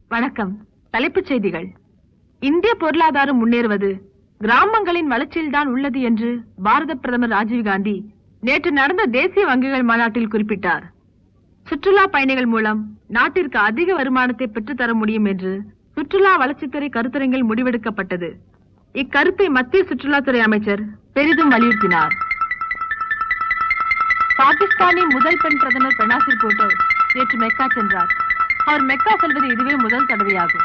வணக்கம் தலைப்புச் செய்திகள் இந்திய பொருளாதாரம் முன்னேறுவது கிராமங்களின் வளர்ச்சியில்தான் உள்ளது என்று பாரத பிரதமர் ராஜீவ்காந்தி நேற்று நடந்த தேசிய வங்கிகள் மாநாட்டில் குறிப்பிட்டார் சுற்றுலா பயணிகள் மூலம் நாட்டிற்கு அதிக வருமானத்தை பெற்றுத்தர முடியும் என்று சுற்றுலா வளர்ச்சித்துறை கருத்தரங்கில் முடிவெடுக்கப்பட்டது இக்கருத்தை மத்திய சுற்றுலாத்துறை அமைச்சர் பெரிதும் வலியுறுத்தினார் பாகிஸ்தானின் முதல் பெண் பிரதமர் பெனாசிர் பூட்டோ நேற்று மெக்கா சென்றார் அவர் மெக்கா செல்வது இதுவே முதல் தடவையாகும்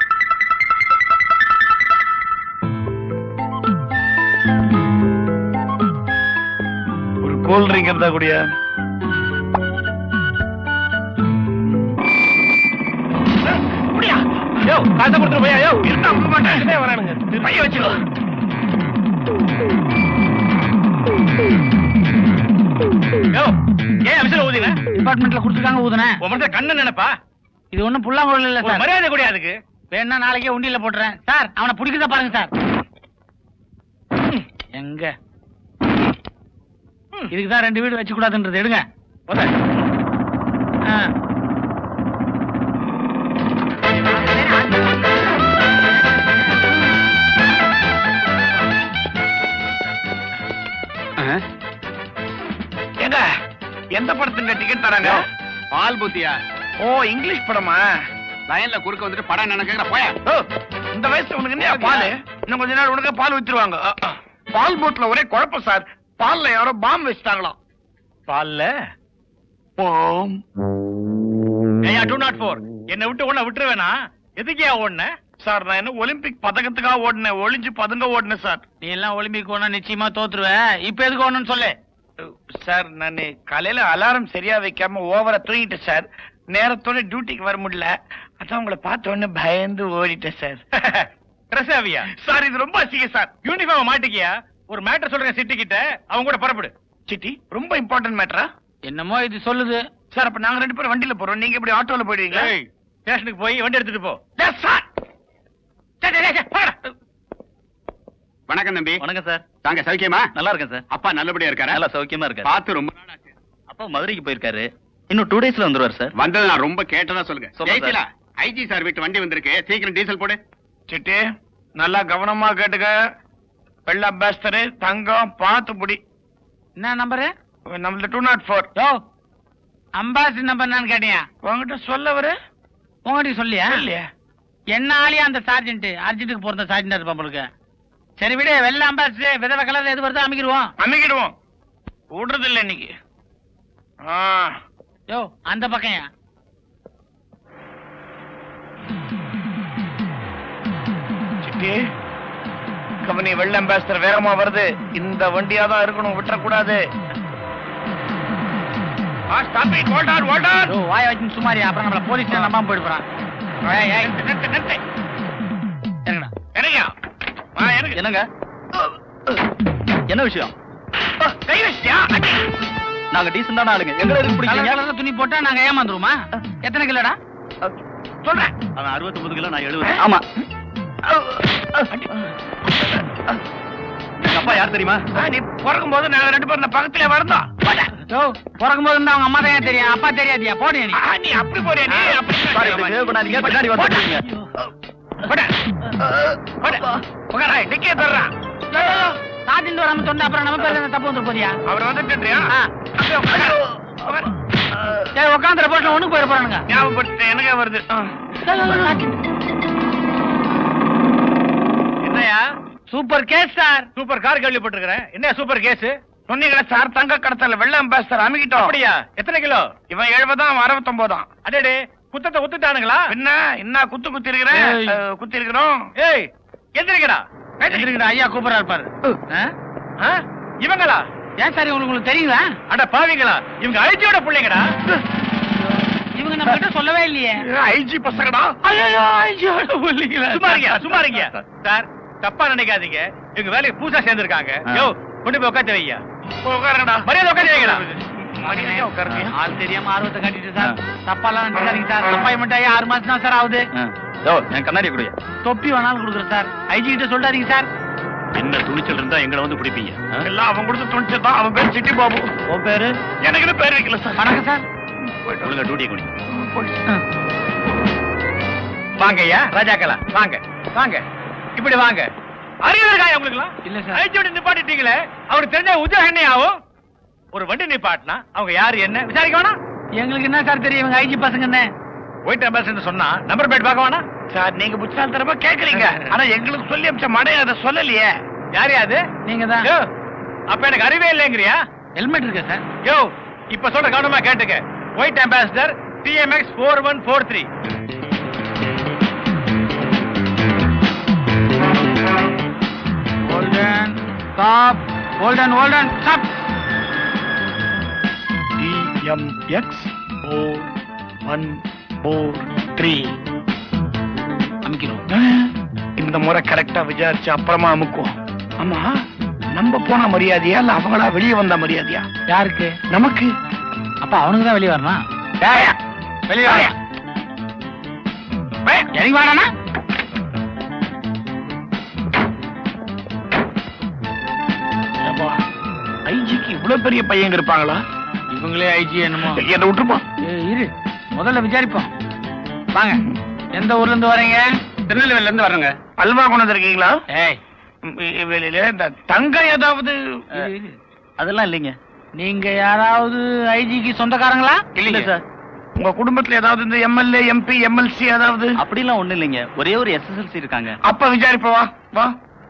ஒரு கூல் ட்ரிங்க் இருந்தா கூடிய யோ காசை கொடுத்துட்டு போயா யோ இருந்தா கொடுக்க மாட்டேன் வரானுங்க பைய வச்சுக்கோ யோ ஏன் அபிஷேகம் ஊதின டிபார்ட்மெண்ட்ல கொடுத்துருக்காங்க ஊதுனேன் உன் மனசுல கண்ணு நினைப்பா இது ஒண்ணும் புல்லாங்குழல் இல்ல ஒரு சார் மரியாதை கூடிய அதுக்கு வேணா நாளைக்கே உண்டியில போட்டுறேன் சார் அவனை பிடிக்குதா பாருங்க சார் எங்க இதுக்கு தான் ரெண்டு வீடு வச்சு கூடாதுன்றது எடுங்க போதா. ஆ. ஏங்க எந்த படத்துங்க டிக்கெட் தராங்க பால் புத்தியா ஓ இங்கிலீஷ் படமா லைன்ல குறுக்க வந்துட்டு படம் என்ன கேக்குற போய ஓ, இந்த வயசுல உனக்கு என்ன பால் இன்னும் கொஞ்ச நேரம் உனக்கு பால் வித்துருவாங்க அ, அ. பால் போட்ல ஒரே குழப்பம் சார் பால்ல யாரோ பாம் வச்சுட்டாங்களாம் பால்ல பாம் ஏயா டூ நாட் ஃபோர் என்னை விட்டு ஒண்ண விட்டுருவேனா எதுக்கியா ஓடுன சார் நான் என்ன ஒலிம்பிக் பதக்கத்துக்காக ஓடினேன் ஒளிஞ்சு பதுங்க ஓடினேன் சார் நீ எல்லாம் ஒலிம்பிக் ஒண்ணா நிச்சயமா தோத்துருவ இப்ப எதுக்கு ஒண்ணுன்னு சொல்லு சார் நான் காலையில அலாரம் சரியா வைக்காம ஓவரா தூங்கிட்டேன் சார் நேரத்தோட டியூட்டிக்கு வர முடியல அதான் உங்களை பார்த்த உடனே பயந்து ஓடிட்டேன் சார் பிரசாவியா சார் இது ரொம்ப அசிங்க சார் யூனிஃபார்ம் மாட்டிக்கியா ஒரு மேட்டர் சொல்றேன் சிட்டி கிட்ட அவங்க கூட புறப்படு சிட்டி ரொம்ப இம்பார்ட்டன்ட் மேட்டரா என்னமோ இது சொல்லுது சார் அப்ப நாங்க ரெண்டு பேரும் வண்டியில போறோம் நீங்க எப்படி ஆட்டோல போயிடுவீங்களா ஸ்டேஷனுக்கு போய் வண்டி எடுத்துட்டு போ சார் சரி, சரி, சரி, போடா. வணக்கம் தம்பி வணக்கம் சார் தாங்க சௌக்கியமா நல்லா இருக்கேன் சார் அப்பா நல்லபடியா இருக்காரா நல்லா சௌக்கியமா இருக்காரு பார்த்து ரொம்ப நாள் ஆச்சு அப்பா மதுரைக்கு போயிருக்காரு இன்னும் டூ டேஸ்ல வந்துருவார் சார் வந்தது நான் ரொம்ப கேட்டதா சொல்லுங்க சொல்லுங்க சார். ஜெயசீலா ஐஜி சார் வீட்டு வண்டி வந்திருக்கு சீக்கிரம் டீசல் போடு சிட்டி நல்லா கவனமா கேட்டுக்க வெள்ள அம்பாஸ்டர் தங்கம் பார்த்து புடி என்ன நம்பரு நம்மள டூ நாட் ஃபோர் யோ அம்பாசி நம்பர் என்னன்னு கேட்டியா உங்ககிட்ட சொல்ல வர உங்ககிட்ட சொல்லியா இல்லையா என்ன ஆளியா அந்த சார்ஜென்ட் அர்ஜென்ட்டுக்கு போறத சார்ஜென்ட் இருப்பான் உங்களுக்கு சரி விடு வெள்ள அம்பாசி விதவை கலர் எது வருதோ அமைக்கிடுவோம் அமைக்கிடுவோம் விடுறது இல்ல இன்னைக்கு ஆ யோ அந்த பக்கம் சிட்டி கம்பெனி வெள்ள அம்பாஸ்டர் வேகமா வருது இந்த வண்டியா தான் இருக்கணும் விட்டுறக்கூடாது stop it hold on hold on yo வாய வச்சு சுமாரியா அப்புறம் நம்மள போலீஸ் நம்பாம போயிட்டு போறான் ஏய், ஏய், நிறுத்து நிறுத்து இறங்குடா. எனக்கா ஆ எனக்கு என்னங்க என்ன விஷயம் கை வச்சியா நாங்க டீசென்டான ஆளுங்க எங்களை எதுக்கு கலர் பிடிக்கிறீங்க கலர்ல துணி போட்டா நாங்க ஏமாந்துருமா எத்தனை கிலோடா சொல்றேன் அவன் அறுபத்தொன்பது கிலோ நான் எழுபது ஆமா எங்க அப்பா யார் தெரியுமா ஆ, நீ பிறக்கும் போது நாங்க ரெண்டு பேரும் இந்த பக்கத்துல வரணும் போடா. யோ பிறக்கும் போது இருந்தா அவங்க அம்மா தான் தெரியும் அப்பா தெரியாதியா போடு நீ ஆ, நீ அப்படி போறியா நீ அப்படி சாரி, இதை சேவ் பண்ணாதீங்க, பின்னாடி வந்து போடா. சொல்லுங்க. போடா. போடா. உட்காரா, நிக்கே தர்றான். சார்ஜென்ட் வராம சொன்னா அப்புறம் நம்ம பேர்ல இருந்து தப்பு வந்துரு போதியா அவர் வந்துட்டுன்றியா? ஆ. அப்படியே உட்காரு. உட்காரு. சரி உட்காந்துற போட்டு ஒண்ணுக்கு போயிட போறானுங்க ஞாபகப்படுத்திட்டேன், எனக்கே வருது ஆ. என்னையா super case sir super car கேள்விப்பட்டிருக்கிறேன் என்ன சூப்பர் கேஸ் சொன்னீங்களா சார் தங்க கடத்தல வெள்ள அம்பாஸ்டர் அமைக்கிட்டோம் அப்படியா எத்தனை கிலோ இவன் எழுபதாம் அறுபத்தொன்பதாம் அடேடே குத்தத்தை ஒத்துட்டானுங்களா என்ன என்ன குத்து குத்தி இருக்கிறேன் ஏய். அஹ், குத்தி இருக்கிறோம் ஏய் எந்திரிக்கடா எதிர்க்கிட்ட ஐயா கூப்பிடா இருப்பாரு ஆ? இவங்களா ஏன் சார் உங்களுக்கு உங்களுக்கு தெரியுங்களா அட பாவிங்களா இவங்க ஐஜியோட பிள்ளைங்கடா இவங்க நம்ம கிட்ட சொல்லவே இல்லையே ஐஜி பசங்கடா ஐயோ ஐயோட புள்ளிங்களா சும்மா இருங்க சும்மா இருங்க சார் தப்பா நினைக்காதீங்க இவங்க வேலைக்கு புதுசா சேர்ந்திருக்காங்க ஆ. யோ கொண்டு போய் உட்காந்து வைங்க உட்காருங்கடா மரியாதை உட்காந்து வைங்கடா மரியாதையா உட்காருங்க ஆள் தெரியாம ஆர்வத்தை காட்டிட்டு சார் தப்பாலாம் நினைக்காதீங்க சார் அப்பாயின்மெண்ட் ஆகி ஆறு மாசம் தான் சார் ஆகுது ஆ. யோ என் கண்ணாடி கொடுங்க தொப்பி வேணாலும் கொடுக்குறேன் சார் ஐஜி கிட்ட சொல்லிட்டாதீங்க சார் என்ன துணிச்சல் இருந்தா எங்களை வந்து பிடிப்பீங்க எல்லாம் அவன் கொடுத்து துணிச்சதான் அவன் பேர் சிட்டி பாபு உன் பேரு எனக்கு இன்னும் பேர் வைக்கல சார் வணக்கம் சார் ஒழுங்கா டியூட்டி குடி வாங்க ஐயா ராஜாக்களா வாங்க வாங்க இப்படி வாங்க அறிவு இருக்கா உங்களுக்கு இல்ல சார். ஐஜி நிப்பாட்டிட்டீங்களே அவருக்கு தெரிஞ்ச உத்தியோகம் என்ன ஆகும் ஒரு வண்டி நிப்பாட்டினா அவங்க யாரு என்ன விசாரிக்க வேணாம் எங்களுக்கு என்ன சார் தெரியும் இவங்க ஐஜி பசங்க என்ன ஒயிட் அம்பாசிடர் சொன்னா நம்பர் பிளேட் பார்க்க வேணாம் சார் நீங்க புத்தாந்தரமா கேக்குறீங்க ஆனா எங்களுக்கு சொல்லி அமிச்ச மடைய அதை சொல்லலையே யார் யாது நீங்க தான் யோ, அப்ப எனக்கு அறிவே இல்லைங்கிறியா ஹெல்மெட் இருக்கா சார் யோ இப்ப சொல்ற கவனமா கேட்டுக்க white Ambassador TMX four one four three golden stop golden golden stop TMX four one four three அமைக்கிறோம் இந்த முறை கரெக்டா விசாரிச்சு அப்புறமா அமுக்குவோம் ஆமா நம்ம போன மரியாதையா இல்ல அவங்களா வெளியே வந்த மரியாதையா யாருக்கு நமக்கு அப்ப அவனுக்கு தான் வெளியே வரணும் டேய், வெளியே வாயா. ஏய், எனக்கு வேணானா அப்பா, ஐஜிக்கு இவ்வளவு பெரிய பையங்க இருப்பாங்களா இவங்களே ஐஜி என்னமோ என்ன விட்டுருப்பா ஏய், இரு முதல்ல விசாரிப்போம் வாங்க எந்த ஊர்ல இருந்து வரீங்க திருநெல்வேலில இருந்து வர்றேங்க அல்வா கொண்டு வந்திருக்கீங்களா ஏய் ம், இ- வெளியில இந்த தங்கம் ஏதாவது இரு, இரு. அதெல்லாம் இல்லைங்க நீங்க யாராவது ஐஜிக்கு சொந்தக்காரங்களா இல்ல சார் உங்க குடும்பத்துல ஏதாவது இந்த எம்எல்ஏ எம்பி எம்எல்சி ஏதாவது அப்படிலாம் ஒண்ணும் இல்லைங்க ஒரே ஒரு எஸ்எஸ்எல்சி இருக்காங்க அப்ப விசாரிப்பா வா வா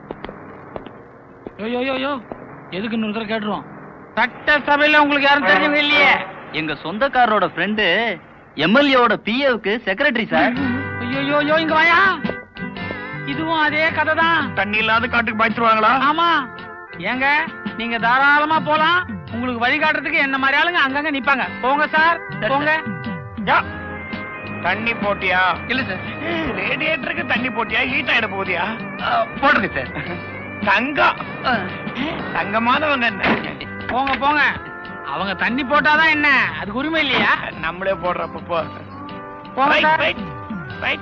யோ யோ யோ யோ எதுக்கு இன்னொரு தடவை கேட்டுருவோம் சட்டசபையில உங்களுக்கு யாரும் தெரிஞ்சவங்க இல்லையே எங்க சொந்தக்காரரோட ஃப்ரெண்டு எம்எல்ஏவோட பிஏவுக்கு செக்ரட்டரி சார் ஐயோ யோ யோ இங்க வாயா இதுவும் அதே கதை தான் தண்ணி இல்லாத காட்டுக்கு பாய்ச்சிருவாங்களா ஆமா ஏங்க நீங்க தாராளமா போலாம் உங்களுக்கு வழிகாட்டுறதுக்கு என்ன மாதிரி ஆளுங்க அங்கங்க நிப்பாங்க போங்க சார் போங்க யா. தண்ணி போட்டியா இல்ல சார் ரேடியேட்டருக்கு தண்ணி போட்டியா ஹீட் ஆயிட போதியா போடுங்க சார் தங்கம் தங்கமானவங்க என்ன போங்க போங்க அவங்க தண்ணி போட்டாதான் என்ன அதுக்கு உரிமை இல்லையா நம்மளே போடுறப்ப போ போங்க Right, சார் right, right.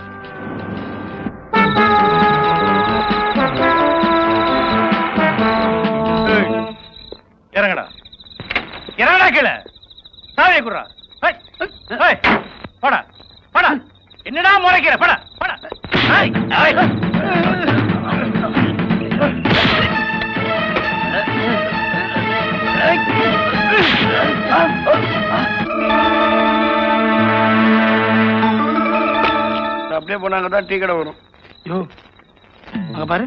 ஏய், இறங்கடா இறங்கடா கீழே சாவியை குடுறா ஏய், ஏய், போடா போடா என்னடா முறைக்கிற போடா போடா ஏய், ஏய். அப்படியே போனாங்க தான் டீ கடை வரும் யோ அங்க பாரு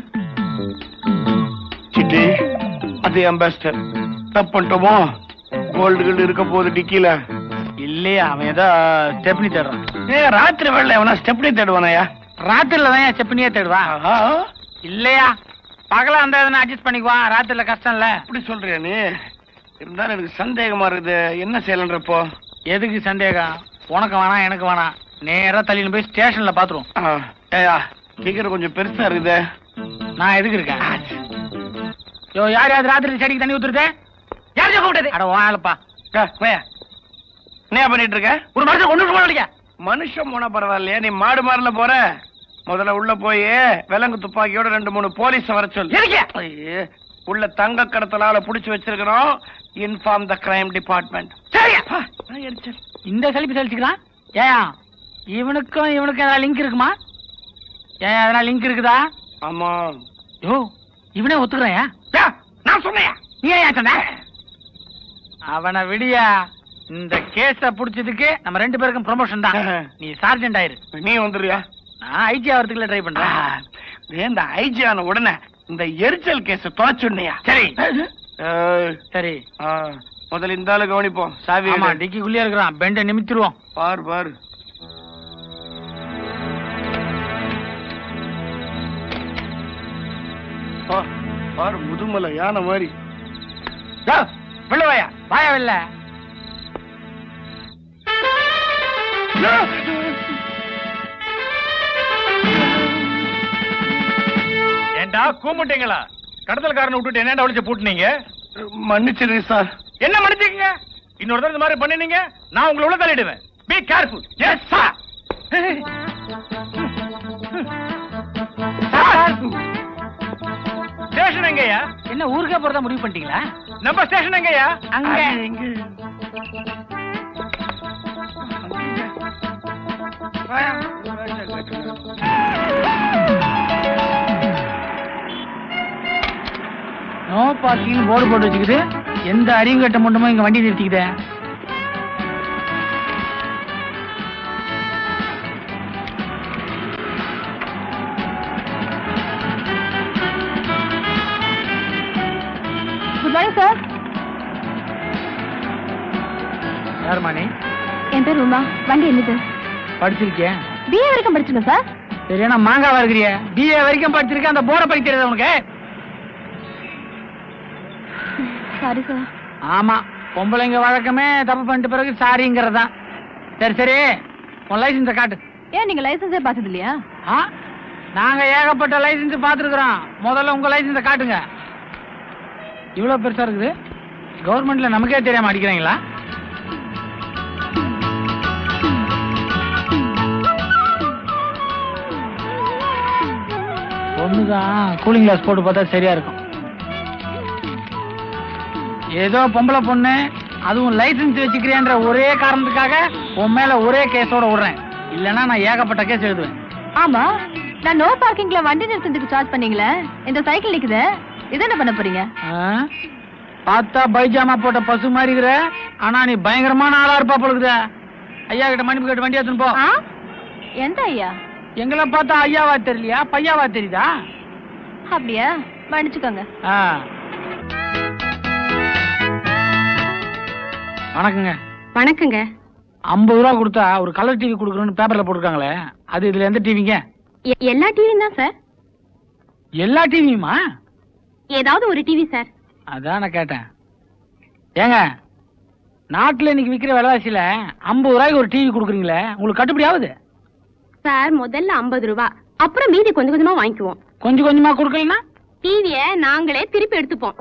சிட்டி அது அம்பாசிடர் தப்பு பண்ணிட்டோமோ கோல்டு கில்டு இருக்க போகுது டிக்கில இல்லையா அவன் ஏதோ ஸ்டெப்னி தேடுறான் ஏ ராத்திரி வேலை எவனா ஸ்டெப்னி தேடுவானயா ராத்திரில தான் ஸ்டெப்னியே தேடுவான் இல்லையா பகல அந்த எதனா அட்ஜஸ்ட் பண்ணிக்குவான் ராத்திரில கஷ்டம் இல்ல அப்படி சொல்றியா நீ இருந்தாலும் எனக்கு சந்தேகமா இருக்குது என்ன செய்யலன்றப்போ எதுக்கு சந்தேகம் உனக்கு வேணாம் எனக்கு வேணாம் நேரா தள்ளின்னு போய் ஸ்டேஷன்ல பாத்துருவோம் ஏயா சீக்கிரம் கொஞ்சம் பெருசா இருக்குது நான் எதுக்கு இருக்கேன் யோ யார் யார் ராத்திரி செடிக்கு தண்ணி ஊத்துறது யார் கூப்பிட்டது அட வாழப்பா என்ன பண்ணிட்டு இருக்க ஒரு மனுஷன் கொண்டு போனடிக்க மனுஷன் போனா பரவாயில்லையா நீ மாடு மாறல போற முதல்ல உள்ள போய் விலங்கு துப்பாக்கியோட ரெண்டு மூணு போலீஸ் வர சொல்லு எதுக்கு? ஐயே, உள்ள தங்க கடத்தலால புடிச்சு வச்சிருக்கிறோம் இன்ஃபார்ம் த கிரைம் டிபார்ட்மெண்ட் சரியா இந்த செல்ஃபி செலுத்திக்கலாம் ஏயா இவனுக்கும் இவனுக்கும் ஏதாவது லிங்க் இருக்குமா ஏன் எதனா லிங்க் இருக்குதா ஆமா யோ இவனே ஒத்துக்கிறேன் யா, நான் சொன்னேன் நீ ஏன் சொன்ன அவனை விடியா இந்த கேஸ புடிச்சதுக்கு நம்ம ரெண்டு பேருக்கும் ப்ரொமோஷன் தான் நீ சார்ஜென்ட் ஆயிரு நீ வந்துடுறியா நான் ஐஜி ஆகிறதுக்குள்ள ட்ரை பண்றேன் இந்த ஐஜி ஆன உடனே இந்த எரிச்சல் கேஸ் தொலைச்சுடனையா சரி ஏய், சரி ஆ, முதல்ல இந்த ஆளு கவனிப்போம் சாவி ஆமா எடு. டிக்கிக்குள்ளே இருக்கிறான் பெண்டை நிமித்திருவோம் பார் பார் பா- பாரு முதுமலை யானை மாதிரி யோ, வெளில வாயா வாயா வெளில ஏண்டா கூப்பிட்டீங்களா கடத்தல்காரனை விட்டுட்டு என்னடா ஒளிச்சு பூட்டுனீங்க மன்னிச்சிருங்க சார் என்ன மன்னிச்சுக்கங்க இன்னொரு தடவை இந்த மாதிரி பண்ணினீங்க நான் உங்களை உள்ள தள்ளிடுவேன் be careful yes sir station எங்கயா என்ன ஊருக்கே போறதா முடிவு பண்ணிட்டீங்களா நம்ம ஸ்டேஷன் எங்கயா அங்க. வாயா. பார்க்கிங் போர்டு போட்டு வச்சுக்குது எந்த அறிவு கட்ட மட்டுமோ இங்க வண்டி நிறுத்திக்குதே குட் மார்னிங் சார் யாருமா நீ என் பேர் உமா வண்டி என்னது படிச்சிருக்கிய பிஏ வரைக்கும் படிச்சுங்க சார் சரியான மாங்காவா இருக்கிறிய பிஏ வரைக்கும் படிச்சிருக்க அந்த போர்டை படிக்க தெரியாது உனக்கு சாரி சார் ஆமா பொம்பளைங்க வழக்கமே தப்பு பண்ணிட்ட பிறகு சாரிங்கிறது தான் சரி சரி உன் லைசன்ஸை காட்டு ஏன் நீங்க லைசன்ஸே பார்த்தது இல்லையா ஆ நாங்க ஏகப்பட்ட லைசன்ஸ் பார்த்துருக்குறோம் முதல்ல உங்க லைசன்ஸை காட்டுங்க இவ்வளவு பெருசா இருக்குது கவர்மெண்ட்ல நமக்கே தெரியாம அடிக்கிறாங்களா ஒண்ணுதான் கூலிங் கிளாஸ் போட்டு பார்த்தா சரியா இருக்கும் ஏதோ பொம்பளை பொண்ணு அதுவும் லைசென்ஸ் வச்சுக்கிறியான்ற ஒரே காரணத்துக்காக உன் மேல ஒரே கேஸோட விடுறேன் இல்லைன்னா நான் ஏகப்பட்ட கேஸ் எழுதுவேன் ஆமா நான் நோ பார்க்கிங்ல வண்டி நிறுத்தத்துக்கு சார்ஜ் பண்ணீங்களே இந்த சைக்கிள் நிக்குது இது என்ன பண்ண போறீங்க ஆ? பார்த்தா பைஜாமா போட்ட பசு மாதிரி இருக்கிற ஆனா நீ பயங்கரமான ஆளா இருப்பா பொழுது ஐயா கிட்ட மன்னிப்பு கேட்டு வண்டி எடுத்துன்னு போ ஆ? எந்த ஐயா எங்களை பார்த்தா ஐயாவா தெரியலையா பையாவா தெரியுதா அப்படியா மன்னிச்சுக்கோங்க ஆ. வணக்கங்க வணக்கங்க ஐம்பது ரூபா கொடுத்தா ஒரு கலர் டிவி கொடுக்குறோன்னு பேப்பர்ல போட்டிருக்காங்களே அது இதுல எந்த டிவிங்க எல்லா டிவியும் தான் சார் எல்லா டிவியுமா ஏதாவது ஒரு டிவி சார் அதான் நான் கேட்டேன் ஏங்க நாட்டுல இன்னைக்கு விக்கிற விலைவாசியில ஐம்பது ரூபாய்க்கு ஒரு டிவி கொடுக்குறீங்களே உங்களுக்கு கட்டுப்படி ஆகுது சார் முதல்ல ஐம்பது ரூபா அப்புறம் மீதி கொஞ்சம் கொஞ்சமா வாங்கிக்குவோம் கொஞ்சம் கொஞ்சமா கொடுக்கலன்னா டிவிய நாங்களே திருப்பி எடுத்துப்போம்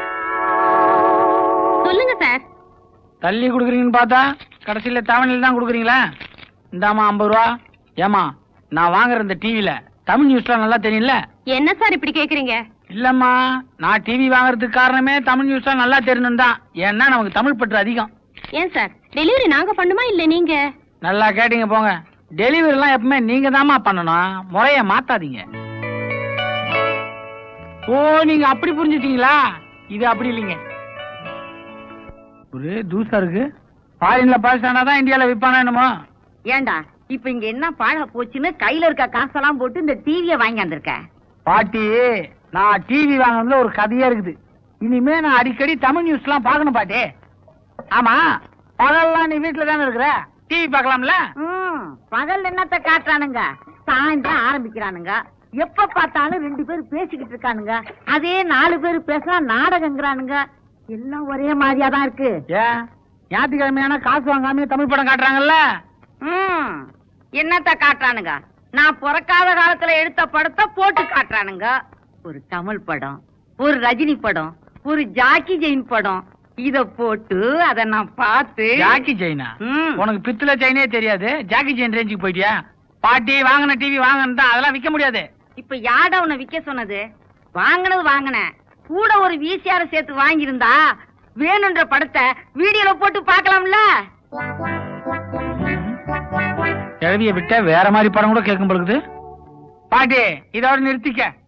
சொல்லுங்க சார் தள்ளி கொடுக்குறீங்கன்னு பார்த்தா கடைசியில தவணையில் தான் கொடுக்குறீங்களா இந்தாம்மா ஐம்பது ரூபா ஏமா நான் வாங்குற இந்த டிவில தமிழ் நியூஸ்லாம் நல்லா தெரியும்ல என்ன சார் இப்படி கேக்குறீங்க இல்லம்மா நான் டிவி வாங்குறதுக்கு காரணமே தமிழ் நியூஸ்லாம் நல்லா தெரியணும் தான் ஏன்னா நமக்கு தமிழ் பற்று அதிகம் ஏன் சார் டெலிவரி நாங்க பண்ணுமா இல்ல நீங்க நல்லா கேட்டீங்க போங்க டெலிவரிலாம் எப்பவுமே நீங்க தாம்மா பண்ணணும் முறைய மாத்தாதீங்க ஓ நீங்க அப்படி புரிஞ்சுட்டீங்களா இது அப்படி இல்லைங்க ஒரே தூசா இருக்கு ஃபாரின்ல பாஸ் ஆனாதான் இந்தியால விற்பானா என்னமோ ஏண்டா இப்ப இங்க என்ன பாழ போச்சுன்னு கையில இருக்க காசெல்லாம் போட்டு இந்த டிவிய வாங்கி வந்திருக்க பாட்டி நான் டிவி வாங்குறதுல ஒரு கதையா இருக்குது இனிமே நான் அடிக்கடி தமிழ் நியூஸ்லாம் பார்க்கணும் பாட்டி ஆமா பகல்லாம் நீ வீட்டுல தானே இருக்கிற டிவி பார்க்கலாம்ல ம், பகல் என்னத்த காட்டுறானுங்க சாயந்தரம் ஆரம்பிக்கிறானுங்க எப்ப பார்த்தாலும் ரெண்டு பேரும் பேசிக்கிட்டு இருக்கானுங்க அதே நாலு பேர் பேசினா நாடகங்கிறானுங்க எல்லாம் ஒரே மாதிரியா தான் இருக்கு ஏன் ஞாயிற்றுக்கிழமையான காசு வாங்காம தமிழ் படம் காட்டுறாங்கல்ல ம், என்னத்த காட்டுறானுங்க நான் பிறக்காத காலத்துல எடுத்த படத்தை போட்டு காட்டுறானுங்க ஒரு தமிழ் படம் ஒரு ரஜினி படம் ஒரு ஜாக்கி ஜெயின் படம் இத போட்டு அத நான் பார்த்து ஜாக்கி ஜெயினா ம். உனக்கு பித்தளை செயினே தெரியாது ஜாக்கி ஜெயின் ரேஞ்சுக்கு போயிட்டியா பாட்டி வாங்கின டிவி வாங்கினா தான் அதெல்லாம் விற்க முடியாது இப்ப யாடா உன்னை விக்க சொன்னது வாங்கினது வாங்கினேன் கூட ஒரு விசிஆர் சேர்த்து வாங்கியிருந்தா வேணுன்ற படத்தை வீடியோல போட்டு பார்க்கலாம்ல கிழவிய விட்ட வேற மாதிரி படம் கூட கேட்கும் பொழுது பாட்டி இதோட நிறுத்திக்க